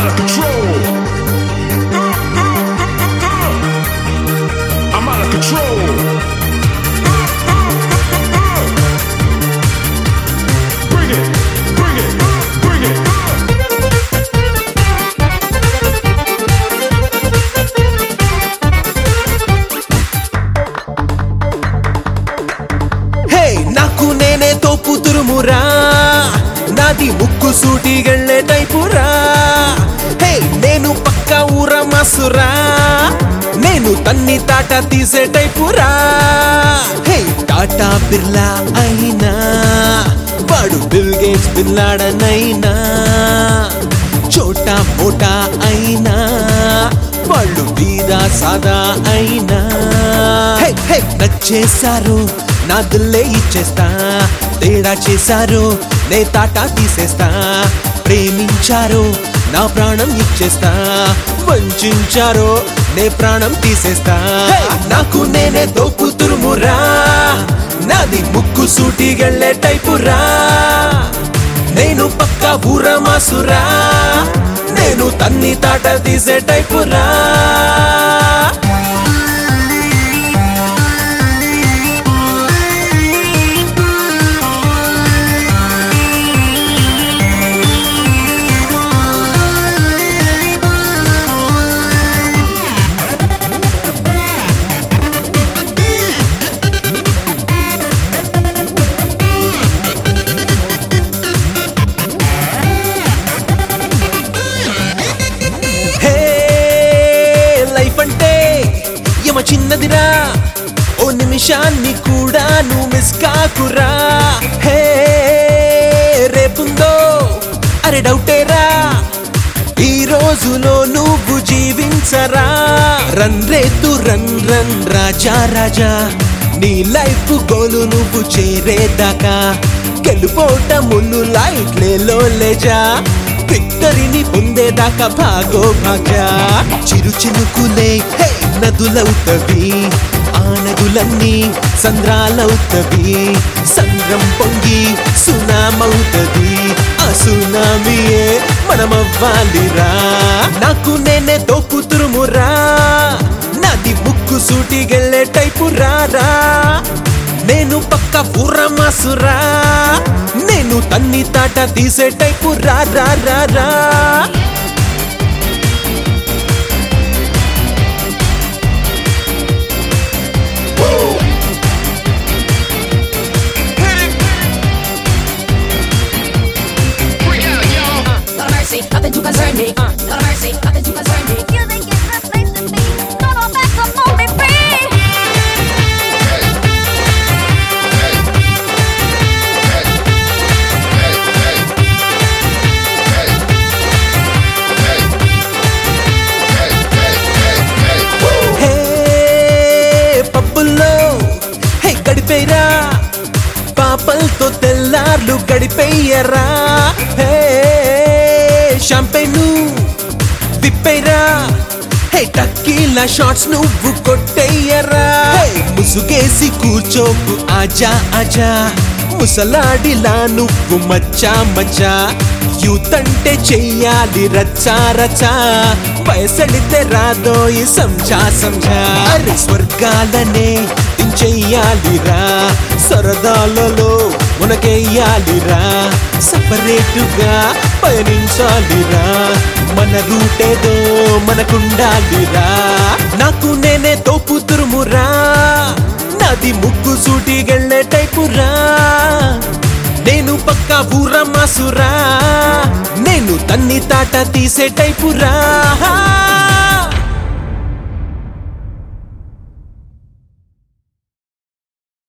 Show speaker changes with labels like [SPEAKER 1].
[SPEAKER 1] out of control. I'm out of control. Bring it, bring it, bring it.
[SPEAKER 2] హే నాకు నేనే తోపు తురుమురా నాది ముక్కు సూటిగళ్ళే టైపురా హే నేను పక్క ఊర మాసురా నేను తన్ని తాట తీసే టైపురా హే టాటా బిర్లా అయినా వాడు బిల్ గేట్స్ బిల్లాడనైనా చోటా మోటా అయినా వాళ్ళు వీరా సాదా అయినా హే, హే, నచ్చేశారు నా దిల్లే ఇచ్చేస్తా తేడా చేశారు నే తాటా తీసేస్తా ప్రేమించారు నా ప్రాణం ఇచ్చేస్తా వంచారు నే ప్రాణం తీసేస్తా హే, నాకు నేనే దోపు తురుమురా నాది ముక్కు సూటిగళ్ళే టైపురా నేను పక్క ఊర మాసురా నేను తన్ని తాట తీసే టైపురా హే లైఫ్ అంటే యమ చిన్నదిరా ఓ నిమిషాన్ని కూడా నువ్వు మిస్ కాకురా హే రేపుందో అరే డౌటేరా ఈ రోజులో నువ్వు జీవించరా రన్ రేతు రన్ రన్ రాజా రాజా నీ లైఫ్ గోలు నువ్వు చేరేదాకా గెలుపోట ముళ్ళు లైట్లేలో లేజా విక్టరీని పొందేదాకా భాగో భాగ్య చిరు చినుకులే హే నదులవుతవి ఆ నదులన్నీ సంద్రాలవుతవి సంద్రం పొంగి సునామవుతది ఆ సునామీయే మనమవ్వాలిరా నాకు నేనే తోపుతురుమురా నాది ముక్కు సూటిగెళ్ళే టైపు రారా నేను పక్క ఊర మాసురా నేను తన్ని తాట తీసే టైపు రా రా రా రా
[SPEAKER 1] Bring out, y'all.
[SPEAKER 3] Lord of mercy, nothing to concern me. Uh, Lord of mercy, nothing to concern me.
[SPEAKER 4] You think it's the place to be? Come on back, come on, be free.
[SPEAKER 2] హే పబ్బుల్లో హే గడిపేరా పాపలతో తెల్లార్లు గడిపేయరా హే champagne విప్పేరా హే టక్కీల shots నువ్వు కొట్టేయరా హే ముసుగేసి కూర్చోకు ఆజా ఆజా ముసలాడిలా నువ్వు మచ్చా మచ్చా youth అంటే చెయ్యాలి రచ్చా రచ్చా వయసడితే రాదోయి సంజా సంజా అరే స్వర్గాలనే చెయ్యాలిరా సరదాలలో మునకేయాలిరా సపరేటుగా పయనించాలిరా మన రూటేదో మనకుండాలిరా నాకు నేనే తోపుతురుమురా నాది ముక్కు సూటిగెళ్ళే టైపురా నేను పక్క ఊర మాసురా నేను తన్ని తాట తీసే టైపురా